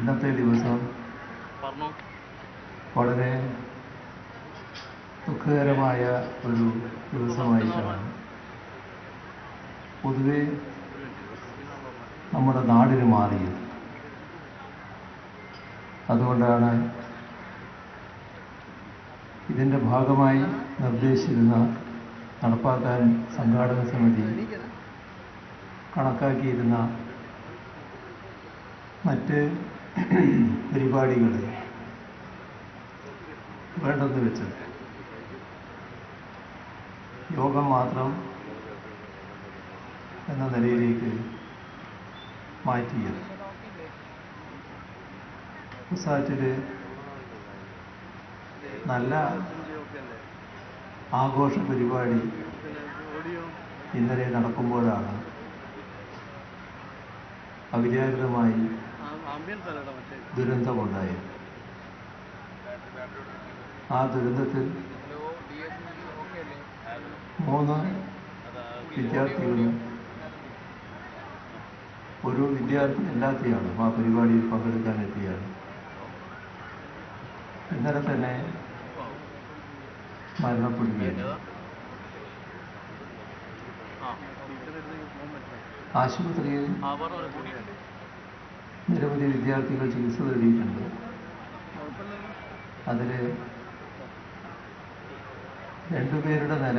ഇന്നത്തെ ദിവസം പറഞ്ഞു വളരെ ദുഃഖകരമായ ഒരു ദിവസമായിട്ടാണ് പൊതുവെ നമ്മുടെ നാടിന് മാറിയത് അതുകൊണ്ടാണ് ഇതിൻ്റെ ഭാഗമായി നിർദ്ദേശിച്ചിരുന്ന നടപ്പാക്കാൻ സംഘാടക സമിതി കണക്കാക്കിയിരുന്ന മറ്റ് പരിപാടികൾ വേണ്ടെന്ന് വെച്ചത് യോഗം മാത്രം എന്ന നിലയിലേക്ക് മാറ്റിയത് കുസാറ്റിൽ നല്ല ആഘോഷ പരിപാടി ഇന്നലെ നടക്കുമ്പോഴാണ് അവിചാരിതമായി ആംബിയൻസ് അല്ലടാ മറ്റേ ദുരന്തമുണ്ടായത് ആ ദുരന്തത്തിൽ മൂന്ന് വിദ്യാർത്ഥികളും ഒരു വിദ്യാർത്ഥി എല്ലാത്തെയാണ് ആ പരിപാടിയിൽ പങ്കെടുക്കാൻ എത്തിയാണ് ഇന്നലെ തന്നെ മരണപ്പെടുകയാണ് ആ ടീച്ചറിലേക്ക് പോകാൻ പറ്റില്ല ആശുപത്രിയിൽ ആ പറഞ്ഞു കൂടിയിട്ടുണ്ട് നിരവധി വിദ്യാർത്ഥികൾ ചികിത്സ തേടിയിട്ടുണ്ട് കുഴപ്പമില്ലല്ലോ അതിൽ രണ്ടുപേരുടെ നില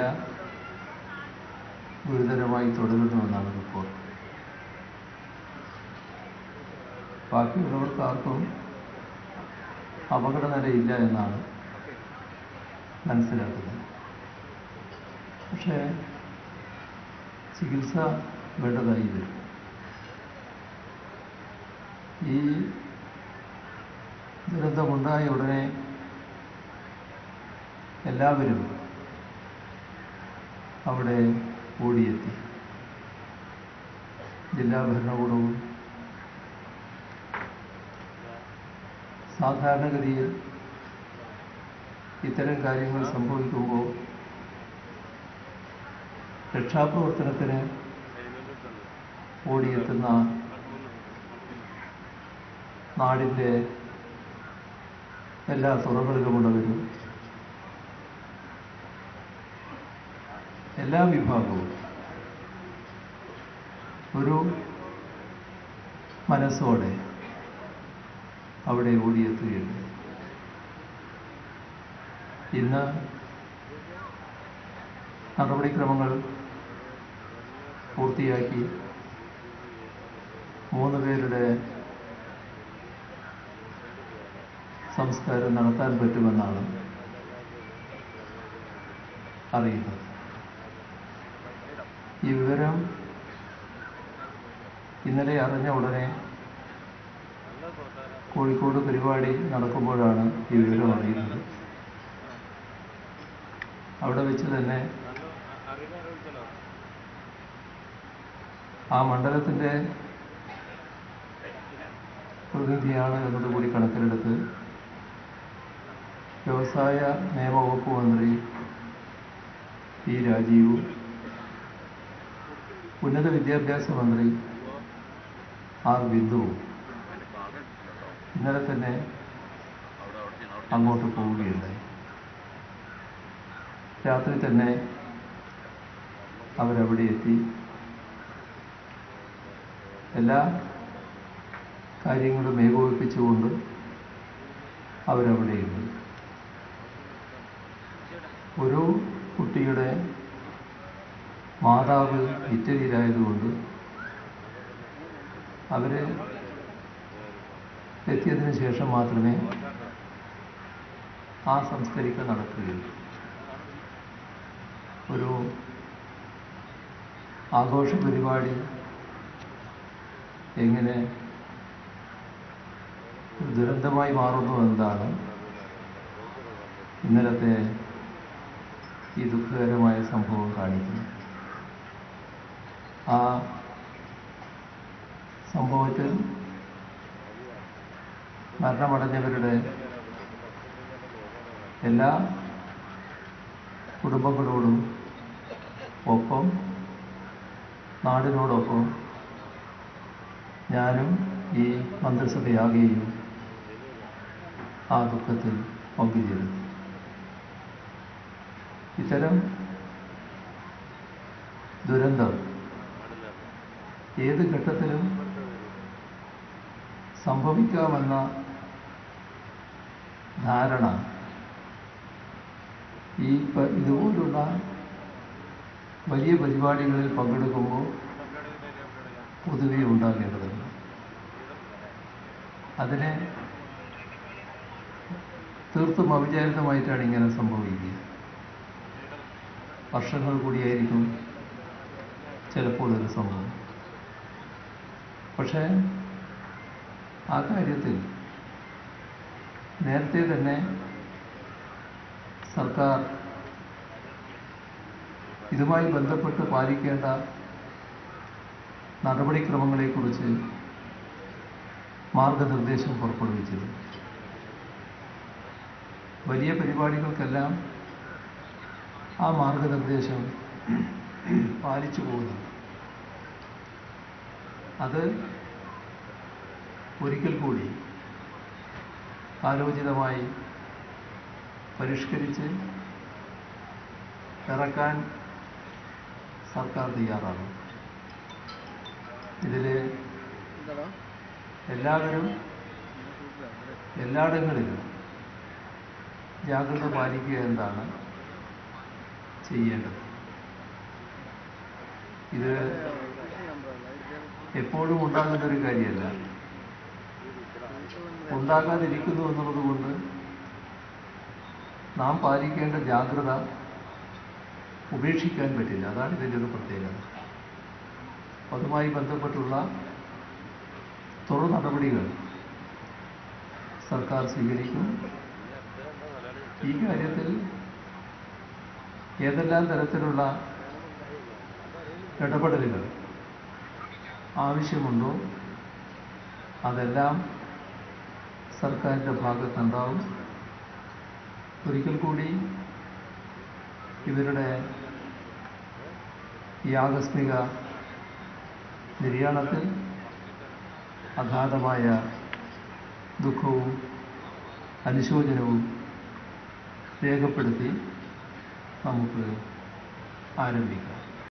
ഗുരുതരമായി തുടരുന്നുവെന്നാണ് റിപ്പോർട്ട് ബാക്കിയുള്ളവർക്ക് ആർക്കും അപകട നിലയില്ല എന്നാണ് മനസ്സിലാക്കുന്നത് പക്ഷേ ചികിത്സ വേണ്ടതായി വരും ഈ ദുരന്തമുണ്ടായ ഉടനെ എല്ലാവരും അവിടെ ഓടിയെത്തി ജില്ലാ ഭരണകൂടവും സാധാരണഗതിയിൽ ഇത്തരം കാര്യങ്ങൾ സംഭവിക്കുമ്പോൾ രക്ഷാപ്രവർത്തനത്തിന് ഓടിയെത്തുന്ന നാടിൻ്റെ എല്ലാ തുറകളിലുമുള്ളവരും എല്ലാ വിഭാഗവും ഒരു മനസ്സോടെ അവിടെ ഓടിയെത്തുകയുണ്ട് ഇന്ന് നടപടിക്രമങ്ങൾ പൂർത്തിയാക്കി മൂന്ന് പേരുടെ സംസ്കാരം നടത്താൻ പറ്റുമെന്നാണ് അറിയുന്നത് ഈ വിവരം ഇന്നലെ അറിഞ്ഞ ഉടനെ കോഴിക്കോട് പരിപാടി നടക്കുമ്പോഴാണ് ഈ വിവരം അറിയുന്നത് അവിടെ വെച്ച് തന്നെ ആ മണ്ഡലത്തിൻ്റെ പ്രതിനിധിയാണ് എന്നതുകൂടി കണക്കിലെടുത്ത് വ്യവസായ നിയമവകുപ്പ് മന്ത്രി പി രാജീവ് ഉന്നത വിദ്യാഭ്യാസ മന്ത്രി ആർ ബിന്ദുവും ഇന്നലെ തന്നെ അങ്ങോട്ട് പോവുകയുണ്ടായി രാത്രി തന്നെ അവരവിടെ എത്തി എല്ലാ കാര്യങ്ങളും ഏകോപിപ്പിച്ചുകൊണ്ട് അവരവിടെയുണ്ട് ഒരു കുട്ടിയുടെ മാതാവ് ഇറ്റലിയിലായതുകൊണ്ട് അവര് എത്തിയതിനു ശേഷം മാത്രമേ ആ സംസ്കരിക്കൽ നടക്കുകയുള്ളൂ ഒരു ആഘോഷ പരിപാടി എങ്ങനെ ഒരു ദുരന്തമായി മാറുന്നു എന്നതാണ് ഇന്നലത്തെ ഈ ദുഃഖകരമായ സംഭവം കാണിക്കുന്നത് ആ സംഭവത്തിൽ മരണമടഞ്ഞവരുടെ എല്ലാ കുടുംബങ്ങളോടും ഒപ്പം നാടിനോടൊപ്പം ഞാനും ഈ മന്ത്രിസഭയാകെയും ആ ദുഃഖത്തിൽ പങ്കുചേരുന്നു ഇത്തരം ദുരന്തം ഏത് ഘട്ടത്തിലും സംഭവിക്കാമെന്ന ധാരണ ഈ പ- ഇതുപോലുള്ള വലിയ പരിപാടികളിൽ പങ്കെടുക്കുമ്പോൾ പൊതുവെ ഉണ്ടാകേണ്ടതുണ്ട് അതിനെ തീർത്തും അവിചാരിതമായിട്ടാണ് ഇങ്ങനെ സംഭവിക്കുക വർഷങ്ങൾ കൂടിയായിരിക്കും ചിലപ്പോൾ ഒരു സംഭവം പക്ഷേ ആ കാര്യത്തിൽ നേരത്തെ തന്നെ സർക്കാർ ഇതുമായി ബന്ധപ്പെട്ട് പാലിക്കേണ്ട നടപടിക്രമങ്ങളെക്കുറിച്ച് മാർഗനിർദ്ദേശം പുറപ്പെടുവിച്ചത് വലിയ പരിപാടികൾക്കെല്ലാം ആ മാർഗനിർദ്ദേശം പാലിച്ചു പോകുന്നു അത് ഒരിക്കൽ കൂടി ആലോചിതമായി പരിഷ്കരിച്ച് ഇറക്കാൻ സർക്കാർ തയ്യാറാണ് ഇതിൽ എന്താടാ എല്ലാവരും എല്ലായിടങ്ങളിലും ജാഗ്രത പാലിക്കുക എന്താണ് ചെയ്യേണ്ടത് ഇത് എപ്പോഴും ഉണ്ടാകുന്ന ഒരു കാര്യമല്ല ഉണ്ടാകാതിരിക്കുന്നു എന്നുള്ളത് കൊണ്ട് നാം പാലിക്കേണ്ട ജാഗ്രത ഉപേക്ഷിക്കാൻ പറ്റില്ല അതാണ് ഇതിൻ്റെ ഒരു പ്രത്യേകത അതുമായി ബന്ധപ്പെട്ടുള്ള തുടർ നടപടികൾ സർക്കാർ സ്വീകരിക്കും ഈ കാര്യത്തിൽ ഏതെല്ലാം തരത്തിലുള്ള ഇടപെടലുകൾ ആവശ്യമുണ്ടോ അതെല്ലാം സർക്കാരിൻ്റെ ഭാഗത്തുണ്ടാവും ഒരിക്കൽ കൂടി ഇവരുടെ ഈ ആകസ്മിക നിര്യാണത്തിൽ അഗാധമായ ദുഃഖവും അനുശോചനവും രേഖപ്പെടുത്തി നമുക്ക് ആരംഭിക്കാം